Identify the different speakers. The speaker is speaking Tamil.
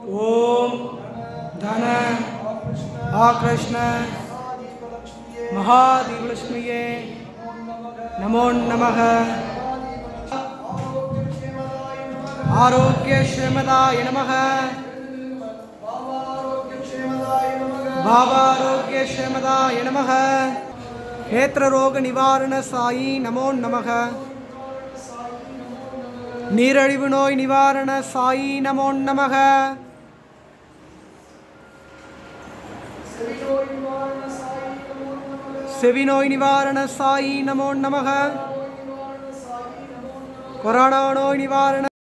Speaker 1: ஓம் தன ஆகிருஷ்ண மகாதீபலட்சுமியே நமோ நமக ஆரோக்கியக்ஷேமதாய நமக பாபாரோக்கியக்ஷேமதாய நமக நேத்திரரோக நிவாரண சாயி நமோ நமக நீரழிவு நோய் நிவாரண சாயி நமோ நமக செவிநோய் நிவாரண சாயி நமோ நமக கொரோனா நோய் நிவாரண